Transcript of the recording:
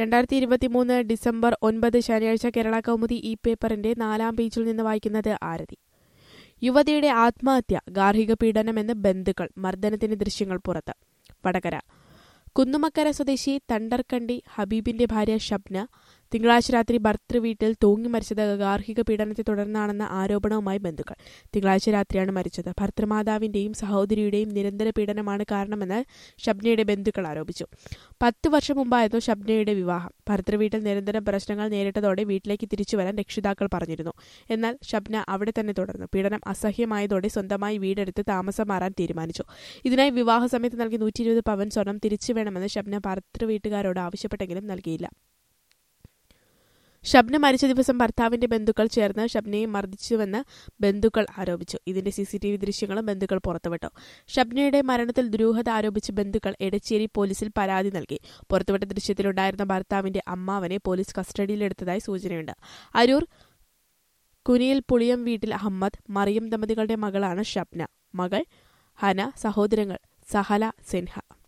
രണ്ടായിരത്തി ഇരുപത്തിമൂന്ന് ഡിസംബർ ഒൻപത് ശനിയാഴ്ച കേരള കൗമുദി ഈ പേപ്പറിന്റെ നാലാം പേജിൽ നിന്ന് വായിക്കുന്നത് ആരതി യുവതിയുടെ ആത്മഹത്യ ഗാർഹിക പീഡനമെന്ന് ബന്ധുക്കൾ മർദ്ദനത്തിന്റെ ദൃശ്യങ്ങൾ പുറത്ത് വടകര കുന്നുമക്കര സ്വദേശി തണ്ടർക്കണ്ടി ഹബീബിന്റെ ഭാര്യ ഷബ്ന തിങ്കളാഴ്ച രാത്രി ഭർത്തൃ വീട്ടിൽ തൂങ്ങി മരിച്ചത് ഗാർഹിക പീഡനത്തെ തുടർന്നാണെന്ന ആരോപണവുമായി ബന്ധുക്കൾ തിങ്കളാഴ്ച രാത്രിയാണ് മരിച്ചത് ഭർത്തൃമാതാവിന്റെയും സഹോദരിയുടെയും നിരന്തര പീഡനമാണ് കാരണമെന്ന് ഷബ്നയുടെ ബന്ധുക്കൾ ആരോപിച്ചു പത്ത് വർഷം മുമ്പായിരുന്നു ഷബ്നയുടെ വിവാഹം ഭർത്തൃ വീട്ടിൽ നിരന്തരം പ്രശ്നങ്ങൾ നേരിട്ടതോടെ വീട്ടിലേക്ക് തിരിച്ചു വരാൻ രക്ഷിതാക്കൾ പറഞ്ഞിരുന്നു എന്നാൽ ഷബ്ന അവിടെ തന്നെ തുടർന്നു പീഡനം അസഹ്യമായതോടെ സ്വന്തമായി വീടെടുത്ത് താമസം മാറാൻ തീരുമാനിച്ചു ഇതിനായി വിവാഹ സമയത്ത് നൽകി നൂറ്റി ഇരുപത് പവൻ സ്വർണം തിരിച്ചു വേണമെന്ന് ഷബ്ന ഭർത്തൃ വീട്ടുകാരോട് ആവശ്യപ്പെട്ടെങ്കിലും നൽകിയില്ല ഷബ്ന മരിച്ച ദിവസം ഭർത്താവിന്റെ ബന്ധുക്കൾ ചേർന്ന് ഷബ്നയെ മർദ്ദിച്ചുവെന്ന് ബന്ധുക്കൾ ആരോപിച്ചു ഇതിന്റെ സിസിടിവി ദൃശ്യങ്ങളും ബന്ധുക്കൾ പുറത്തുവിട്ടു ഷബ്നയുടെ മരണത്തിൽ ദുരൂഹത ആരോപിച്ച് ബന്ധുക്കൾ എടച്ചേരി പോലീസിൽ പരാതി നൽകി പുറത്തുവിട്ട ദൃശ്യത്തിലുണ്ടായിരുന്ന ഭർത്താവിന്റെ അമ്മാവനെ പോലീസ് കസ്റ്റഡിയിലെടുത്തതായി സൂചനയുണ്ട് അരൂർ കുനിയിൽ പുളിയം വീട്ടിൽ അഹമ്മദ് മറിയം ദമ്പതികളുടെ മകളാണ് ഷബ്ന മകൾ ഹന സഹോദരങ്ങൾ സഹല സിൻഹ